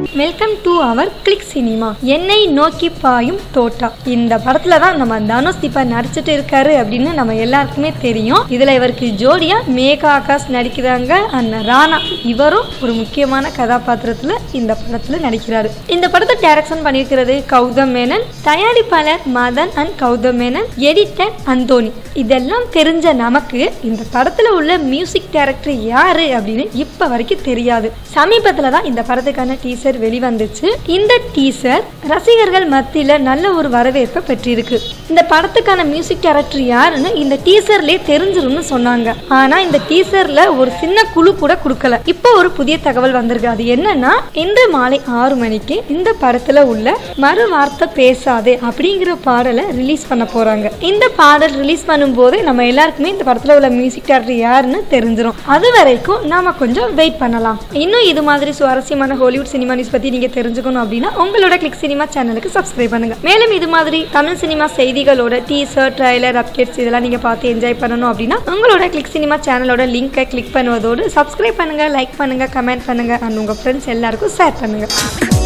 welcome to our click cinema என்னை நோக்கி பாயும் தோட்டா இந்த படத்துல தான் நம்ம தனுஷ் இப்ப நடிச்சிட்டு இருக்காரு அப்படின்னு நம்ம எல்லாருக்குமே தெரியும் இதுல இவருக்கு ஜோடியா மேகா ஆகாஷ் நடிக்கிறாங்க அண்ட் ராணா இவரும் ஒரு முக்கியமான கதாபாத்திரத்துல இந்த படத்துல நடிக்கிறாரு இந்த படத்தை டைரக்ஷன் பண்ணியிருக்கிறது கௌதம் மேனன் தயாரிப்பாளர் மதன் அண்ட் கௌதம் மேனன் எடிட்டர் அந்தோனி இதெல்லாம் தெரிஞ்ச நமக்கு இந்த படத்துல உள்ள மியூசிக் டைரக்டர் யாரு அப்படின்னு இப்ப வரைக்கும் தெரியாது சமீபத்துல தான் இந்த படத்துக்கான டீசர் வெளிவந்துச்சு இந்த டீசர் ரசிகர்கள் மத்தியில நல்ல ஒரு வரவேற்பை பெற்றிருக்கு இந்த படத்துக்கான மியூசிக் டைரக்டர் யாருன்னு இந்த டீசர்லயே தெரிஞ்சிரும்னு சொன்னாங்க ஆனா இந்த டீசர்ல ஒரு சின்ன குழு கூட கொடுக்கல இப்போ ஒரு புதிய தகவல் வந்திருக்கு அது என்னன்னா இன்று மாலை ஆறு மணிக்கு இந்த படத்துல உள்ள மறு வார்த்தை பேசாதே அப்படிங்கிற பாடலை ரிலீஸ் பண்ண போறாங்க இந்த பாடல் ரிலீஸ் பண்ணும்போது நம்ம எல்லாருக்குமே இந்த படத்துல உள்ள மியூசிக் டைரக்டர் யாருன்னு தெரிஞ்சிரும் அது வரைக்கும் நாம கொஞ்சம் வெயிட் பண்ணலாம் இன்னும் இது மாதிரி சுவாரஸ்யமான ஹாலிவுட் சினிமா நியூஸ் பத்தி நீங்க தெரிஞ்சுக்கணும் அப்படின்னா உங்களோட கிளிக் சினிமா சேனலுக்கு சப்ஸ்கிரைப் பண்ணுங்க மேலும் இது மாதிரி தமிழ் சினிமா செய்திகளோட டீசர் ட்ரைலர் அப்டேட்ஸ் இதெல்லாம் நீங்க பார்த்து என்ஜாய் பண்ணணும் அப்படின்னா உங்களோட கிளிக் சினிமா சேனலோட லிங்கை கிளிக் பண்ணுவதோடு சப்ஸ்கிரைப் பண்ணுங்க லைக் பண்ணுங்க கமெண்ட் பண்ணுங்க அண்ட் உங்க ஃப்ரெண்ட்ஸ் எல்லாருக்கும் ஷேர் பண்ணுங்க